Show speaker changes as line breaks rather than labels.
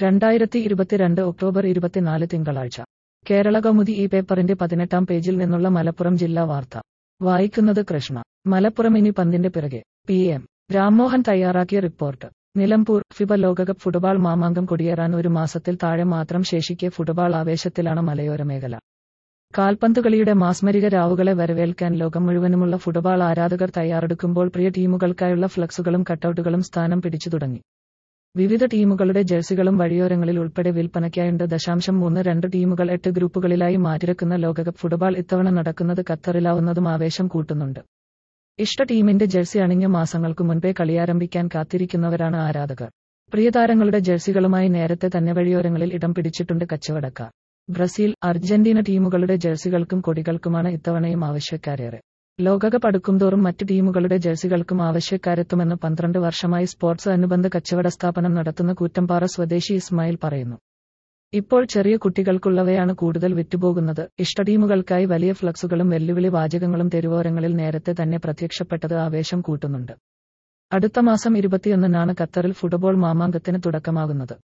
രണ്ടായിരത്തി ഇരുപത്തിരണ്ട് ഒക്ടോബർ ഇരുപത്തിനാല് തിങ്കളാഴ്ച കേരള കൗമുദി ഈ പേപ്പറിന്റെ പതിനെട്ടാം പേജിൽ നിന്നുള്ള മലപ്പുറം ജില്ലാ വാർത്ത വായിക്കുന്നത് കൃഷ്ണ മലപ്പുറം ഇനി പന്തിന്റെ പിറകെ പി എം രാംമോഹൻ തയ്യാറാക്കിയ റിപ്പോർട്ട് നിലമ്പൂർ ഫിബ ലോകകപ്പ് ഫുട്ബോൾ മാമാങ്കം കൊടിയേറാൻ ഒരു മാസത്തിൽ താഴെ മാത്രം ശേഷിക്കെ ഫുട്ബോൾ ആവേശത്തിലാണ് മലയോര മേഖല കാൽപന്തുകളിയുടെ മാസ്മരിക രാവുകളെ വരവേൽക്കാൻ ലോകം മുഴുവനുമുള്ള ഫുട്ബോൾ ആരാധകർ തയ്യാറെടുക്കുമ്പോൾ പ്രിയ ടീമുകൾക്കായുള്ള ഫ്ലക്സുകളും കട്ടൌട്ടുകളും സ്ഥാനം പിടിച്ചു തുടങ്ങി വിവിധ ടീമുകളുടെ ജേഴ്സികളും വഴിയോരങ്ങളിൽ ഉൾപ്പെടെ വിൽപ്പനയ്ക്കായുണ്ട് ദശാംശം മൂന്ന് രണ്ട് ടീമുകൾ എട്ട് ഗ്രൂപ്പുകളിലായി മാറ്റിരക്കുന്ന ലോകകപ്പ് ഫുട്ബോൾ ഇത്തവണ നടക്കുന്നത് ഖത്തറിലാവുന്നതും ആവേശം കൂട്ടുന്നുണ്ട് ഇഷ്ട ടീമിന്റെ ജേഴ്സി അണിഞ്ഞ മാസങ്ങൾക്കു മുൻപേ കളിയാരംഭിക്കാൻ കാത്തിരിക്കുന്നവരാണ് ആരാധകർ പ്രിയതാരങ്ങളുടെ ജേഴ്സികളുമായി നേരത്തെ തന്നെ വഴിയോരങ്ങളിൽ ഇടം പിടിച്ചിട്ടുണ്ട് കച്ചവടക്കാർ ബ്രസീൽ അർജന്റീന ടീമുകളുടെ ജേഴ്സികൾക്കും കൊടികൾക്കുമാണ് ഇത്തവണയും ആവശ്യക്കാരേറെ ലോകകപ്പ് അടുക്കുംതോറും മറ്റ് ടീമുകളുടെ ജേഴ്സികൾക്കും ആവശ്യക്കാരെത്തുമെന്ന് പന്ത്രണ്ട് വർഷമായി സ്പോർട്സ് അനുബന്ധ കച്ചവട സ്ഥാപനം നടത്തുന്ന കൂറ്റമ്പാറ സ്വദേശി ഇസ്മായിൽ പറയുന്നു ഇപ്പോൾ ചെറിയ കുട്ടികൾക്കുള്ളവയാണ് കൂടുതൽ വിറ്റുപോകുന്നത് ഇഷ്ട ടീമുകൾക്കായി വലിയ ഫ്ലക്സുകളും വെല്ലുവിളി വാചകങ്ങളും തെരുവോരങ്ങളിൽ നേരത്തെ തന്നെ പ്രത്യക്ഷപ്പെട്ടത് ആവേശം കൂട്ടുന്നുണ്ട് അടുത്ത മാസം ഇരുപത്തിയൊന്നിനാണ് ഖത്തറിൽ ഫുട്ബോൾ മാമാങ്കത്തിന് തുടക്കമാകുന്നത്